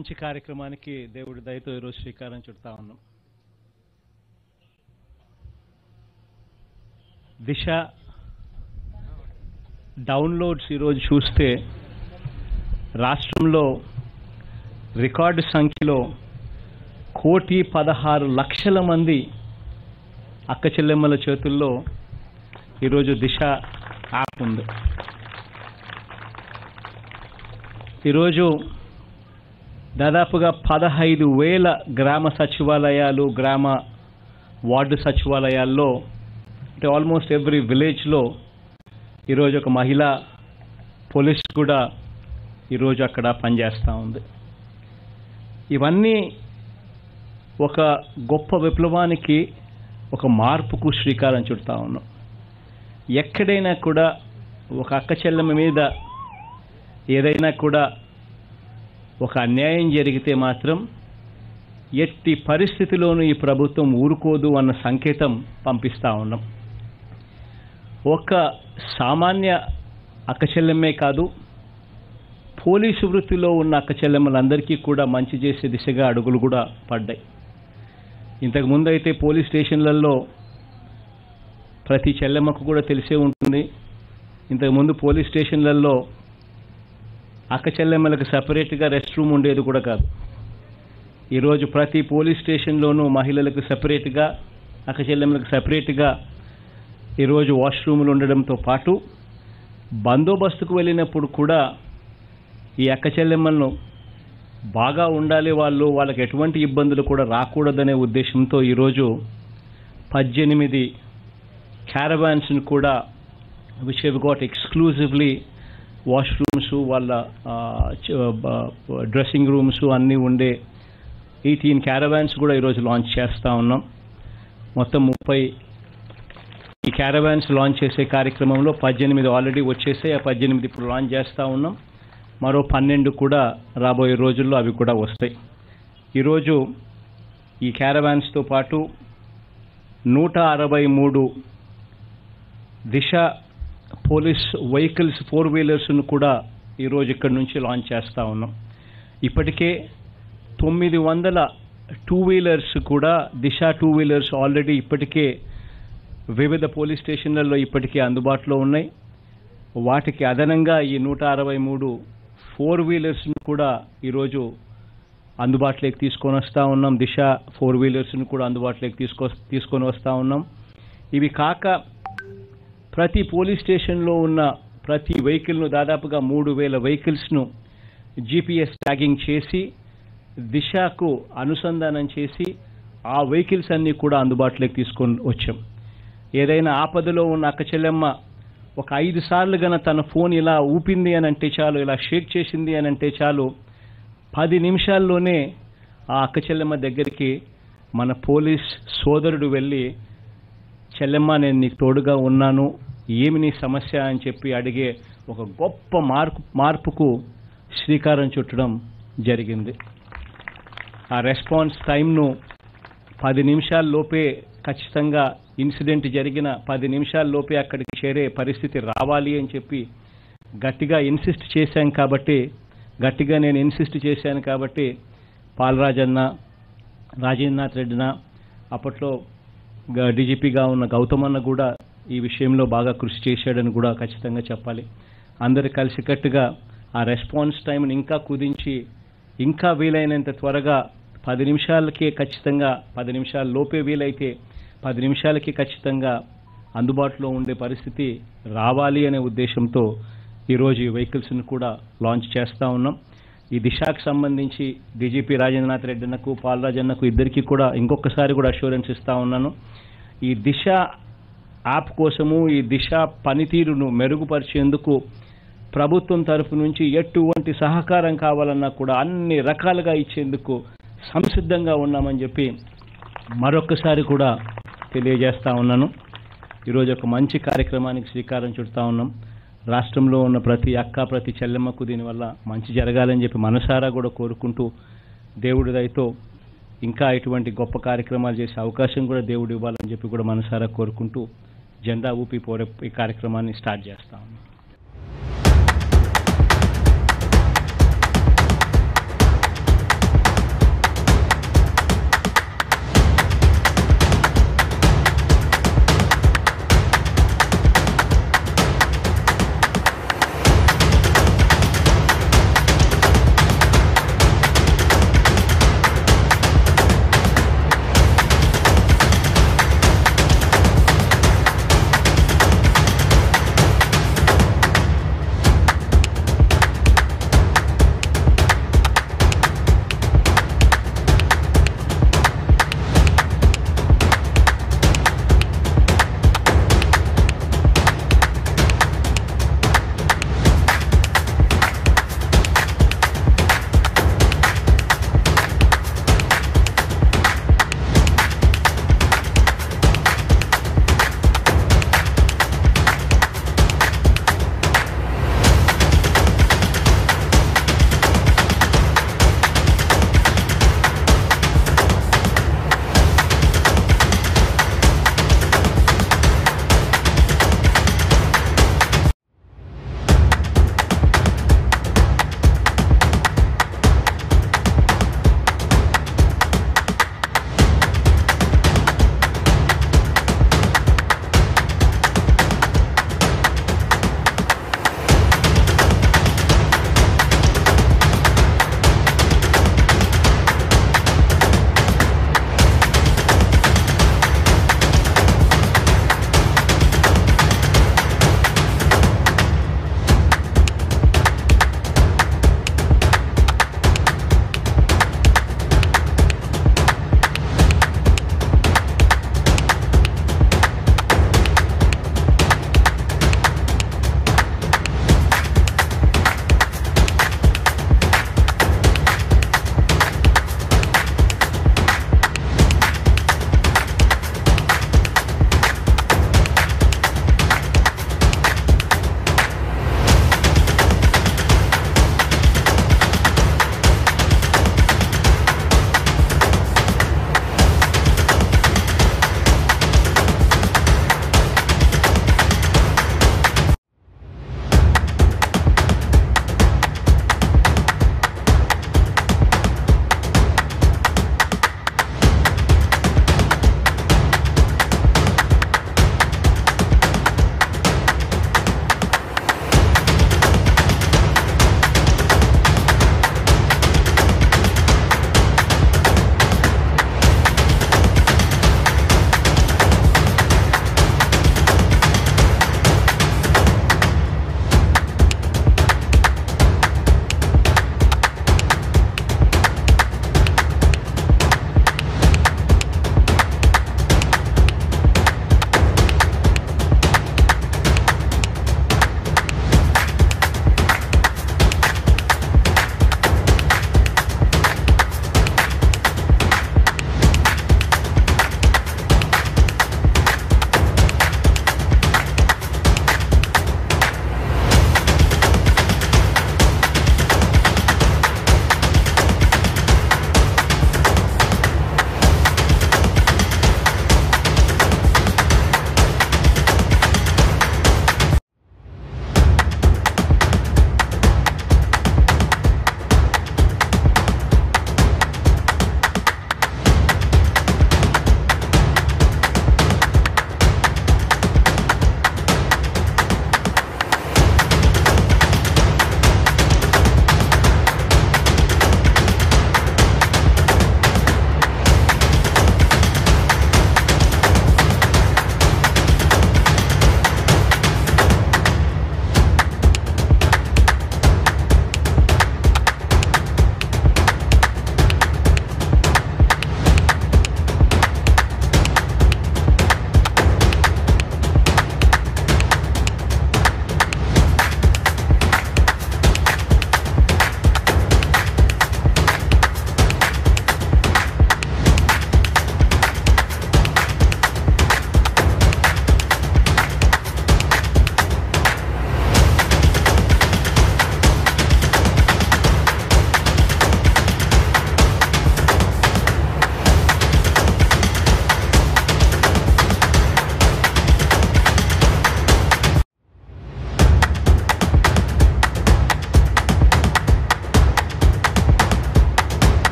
మంచి కార్యక్రమానికి దేవుడి దయతో ఈరోజు శ్రీకారం చుడతా ఉన్నాం దిశ డౌన్లోడ్స్ ఈరోజు చూస్తే రాష్ట్రంలో రికార్డు సంఖ్యలో కోటి పదహారు లక్షల మంది అక్క చెల్లెమ్మల చేతుల్లో ఈరోజు దిశ యాప్ ఉంది ఈరోజు దాదాపుగా పదహైదు వేల గ్రామ సచివాలయాలు గ్రామ వార్డు సచివాలయాల్లో అంటే ఆల్మోస్ట్ ఎవ్రీ విలేజ్లో ఈరోజు ఒక మహిళా పోలీస్ కూడా ఈరోజు అక్కడ పనిచేస్తూ ఉంది ఇవన్నీ ఒక గొప్ప విప్లవానికి ఒక మార్పుకు శ్రీకారం చుడతా ఉన్నాం ఎక్కడైనా కూడా ఒక అక్క చెల్లెమ్మ మీద ఏదైనా కూడా ఒక అన్యాయం జరిగితే మాత్రం ఎట్టి పరిస్థితిలోనూ ఈ ప్రభుత్వం ఊరుకోదు అన్న సంకేతం పంపిస్తూ ఉన్నాం ఒక సామాన్య అక్కచెల్లెమ్మే కాదు పోలీసు వృత్తిలో ఉన్న అక్కచెల్లెమ్మలందరికీ కూడా మంచి చేసే దిశగా అడుగులు కూడా పడ్డాయి ఇంతకు ముందు అయితే పోలీస్ స్టేషన్లలో ప్రతి చెల్లెమ్మకు కూడా తెలిసే ఉంటుంది ఇంతకుముందు పోలీస్ స్టేషన్లలో అక్క చెల్లెమ్మలకు సపరేట్గా రెస్ట్ రూమ్ ఉండేది కూడా కాదు ఈరోజు ప్రతి పోలీస్ స్టేషన్లోనూ మహిళలకు సపరేట్గా అక్క చెల్లెమ్మలకు సపరేట్గా ఈరోజు వాష్రూములు ఉండడంతో పాటు బందోబస్తుకు వెళ్ళినప్పుడు కూడా ఈ అక్క చెల్లెమ్మలను బాగా ఉండాలి వాళ్ళు వాళ్ళకి ఎటువంటి ఇబ్బందులు కూడా రాకూడదనే ఉద్దేశంతో ఈరోజు పద్దెనిమిది క్యారవాన్స్ని కూడా which have got exclusively washrooms వాళ్ళ డ్రెస్సింగ్ రూమ్స్ అన్నీ ఉండే ఎయిటీన్ క్యారవాన్స్ కూడా ఈరోజు లాంచ్ చేస్తూ ఉన్నాం మొత్తం ముప్పై ఈ క్యారవాన్స్ లాంచ్ చేసే కార్యక్రమంలో పద్దెనిమిది ఆల్రెడీ వచ్చేసాయి ఆ పద్దెనిమిది ఇప్పుడు లాంచ్ చేస్తూ ఉన్నాం మరో పన్నెండు కూడా రాబోయే రోజుల్లో అవి కూడా వస్తాయి ఈరోజు ఈ క్యారవాన్స్తో పాటు నూట అరవై మూడు దిశ పోలీస్ వెహికల్స్ ఫోర్ వీలర్స్ను కూడా ఈరోజు ఇక్కడి నుంచి లాంచ్ చేస్తూ ఉన్నాం ఇప్పటికే తొమ్మిది వందల టూ వీలర్స్ కూడా దిశ టూ వీలర్స్ ఆల్రెడీ ఇప్పటికే వివిధ పోలీస్ స్టేషన్లలో ఇప్పటికే అందుబాటులో ఉన్నాయి వాటికి అదనంగా ఈ నూట అరవై మూడు ఫోర్ వీలర్స్ను కూడా ఈరోజు అందుబాటులోకి తీసుకొని వస్తూ ఉన్నాం దిశ ఫోర్ వీలర్స్ను కూడా అందుబాటులోకి తీసుకో తీసుకొని వస్తూ ఉన్నాం ఇవి కాక ప్రతి పోలీస్ స్టేషన్లో ఉన్న ప్రతి వెహికల్ను దాదాపుగా మూడు వేల వెహికల్స్ను జీపీఎస్ ట్యాగింగ్ చేసి దిశకు అనుసంధానం చేసి ఆ వెహికల్స్ అన్నీ కూడా అందుబాటులోకి తీసుకొని వచ్చాం ఏదైనా ఆపదలో ఉన్న అక్క చెల్లెమ్మ ఒక ఐదు సార్లు గన తన ఫోన్ ఇలా ఊపింది అని అంటే చాలు ఇలా షేక్ చేసింది అని అంటే చాలు పది నిమిషాల్లోనే ఆ అక్క చెల్లెమ్మ దగ్గరికి మన పోలీస్ సోదరుడు వెళ్ళి చెల్లెమ్మ నేను నీకు తోడుగా ఉన్నాను ఏమి నీ సమస్య అని చెప్పి అడిగే ఒక గొప్ప మార్పు మార్పుకు శ్రీకారం చుట్టడం జరిగింది ఆ రెస్పాన్స్ టైంను పది నిమిషాల లోపే ఖచ్చితంగా ఇన్సిడెంట్ జరిగిన పది నిమిషాల లోపే అక్కడికి చేరే పరిస్థితి రావాలి అని చెప్పి గట్టిగా ఇన్సిస్ట్ చేశాం కాబట్టి గట్టిగా నేను ఇన్సిస్ట్ చేశాను కాబట్టి పాలరాజన్న రాజేంద్రనాథ్ రెడ్డిన అప్పట్లో డీజీపీగా ఉన్న గౌతమన్న కూడా ఈ విషయంలో బాగా కృషి చేశాడని కూడా ఖచ్చితంగా చెప్పాలి అందరు కలిసికట్టుగా ఆ రెస్పాన్స్ టైంని ఇంకా కుదించి ఇంకా వీలైనంత త్వరగా పది నిమిషాలకే ఖచ్చితంగా పది నిమిషాల లోపే వీలైతే పది నిమిషాలకి ఖచ్చితంగా అందుబాటులో ఉండే పరిస్థితి రావాలి అనే ఉద్దేశంతో ఈరోజు ఈ వెహికల్స్ని కూడా లాంచ్ చేస్తూ ఉన్నాం ఈ దిశకు సంబంధించి డీజీపీ రాజేంద్రనాథ్ రెడ్డినకు పాలరాజన్నకు ఇద్దరికి కూడా ఇంకొకసారి కూడా అష్యూరెన్స్ ఇస్తా ఉన్నాను ఈ దిశ యాప్ కోసము ఈ దిశ పనితీరును మెరుగుపరిచేందుకు ప్రభుత్వం తరఫు నుంచి ఎటువంటి సహకారం కావాలన్నా కూడా అన్ని రకాలుగా ఇచ్చేందుకు సంసిద్ధంగా ఉన్నామని చెప్పి మరొకసారి కూడా తెలియజేస్తా ఉన్నాను ఈరోజు ఒక మంచి కార్యక్రమానికి శ్రీకారం చుడతా ఉన్నాం రాష్ట్రంలో ఉన్న ప్రతి అక్క ప్రతి చెల్లెమ్మకు దీనివల్ల మంచి జరగాలని చెప్పి మనసారా కూడా కోరుకుంటూ దేవుడి దయతో ఇంకా ఇటువంటి గొప్ప కార్యక్రమాలు చేసే అవకాశం కూడా దేవుడు ఇవ్వాలని చెప్పి కూడా మనసారా కోరుకుంటూ జెండా ఊపి పోరే ఈ కార్యక్రమాన్ని స్టార్ట్ చేస్తా ఉన్నాం